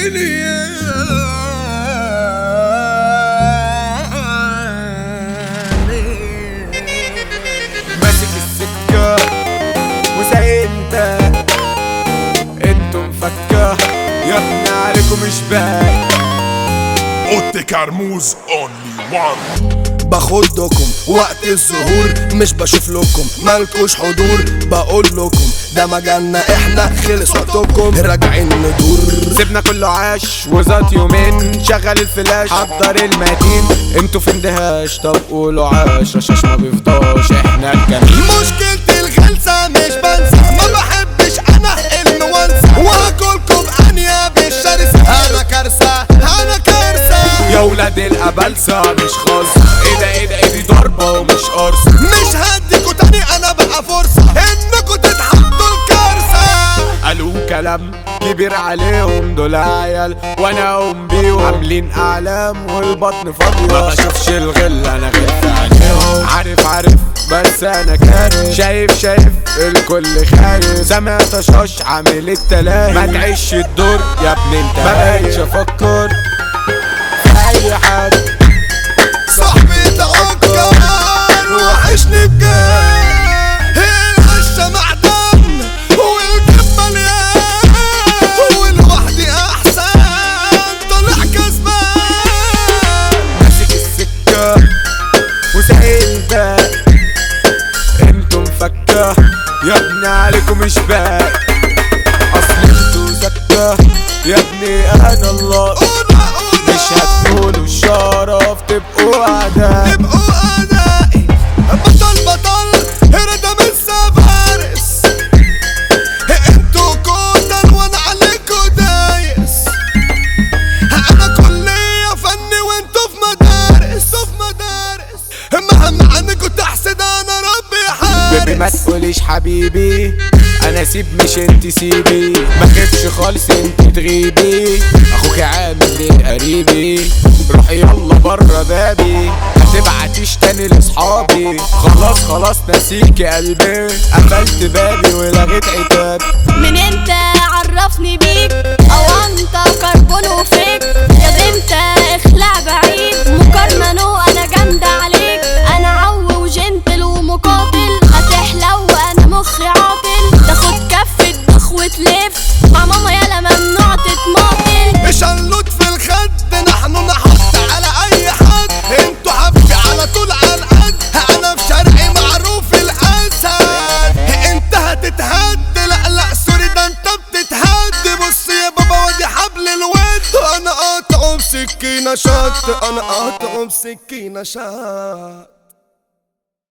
ماسك السكة وزي انت انتوا مفكة يا ابني عليكم مش باين اوتي كرموز اونلي وان باخدكم وقت الظهور مش بشوف لكم مالكوش حضور بقول لكم ده مجالنا احنا خلص وقتكم راجعين ندور سيبنا كله عاش وزات يومين شغل الفلاش حضر المتين انتوا في اندهاش طب قولوا عاش رشاش ما بيفضاش احنا الجميل مشكلتي الغلسة مش بنسى ما بحبش انا الموانسة وهاكلكم انياب الشرسة انا كارثة انا كارثة يا ولاد القبلسة مش خاصة ايه ده ايه ده ايه دي ضربة ومش قرصة مش هديكوا تاني انا بقى فرصة انكوا تتحطوا الكارثة قالوا كلام كبير عليهم دول عيال وانا اقوم بيهم عاملين اعلام والبطن فاضية ما بشوفش الغل انا غير في عينيهم عارف عارف بس انا كاره شايف شايف الكل خايف سامع طشاش عامل التلاهي ما تعيش الدور يا ابني انت ما بقتش افكر في اي حد صاحبي تعكر وحشني بجد العشة معدن والجيب مليان ولوحدي احسن طلع كسبان ماسك السكة وسائل بقى انتوا مفكة يا ابني عليكم مش باقي اصل انتوا زكة يا ابني انا الله قولا قولا مش هتقولوا الشرف تبقوا اعداء تبقوا اعدائي بطل بطل هرده من سفارس انتوا كتل وانا عليكوا دايس انا كلية فني وانتوا في مدارس في مدارس مهما عنكوا تحسد انا ربي بيبي ما حارس تقوليش حبيبي انا سيب مش انت سيبي ما خفش خالص انت تغيبي اخوك عامل ليه قريبي روحي يلا بره بابي هتبعتيش تاني لاصحابي خلاص خلاص نسيك يا قلبي قفلت بابي ولغيت عتابي من انت عرفني بيك او انت كربون وفيك يا بنت اخلع بعيد مقارنة نو انا جامدة عليك انا عو وجنتل ومقاتل هتحلو وانا مخي عاطل تاخد كفة ضخ وتلف مع ماما يالا ممنوع تتماطل مش هنلوت في الخد نحن نحط على اي حد انتوا حبي على طول على القد انا في شرقي معروف الاسد انت هتتهد لا لا سوري ده انت بتتهد بص يا بابا ودي حبل الود انا قاطعه بسكينه شط انا قاطعه بسكينه شط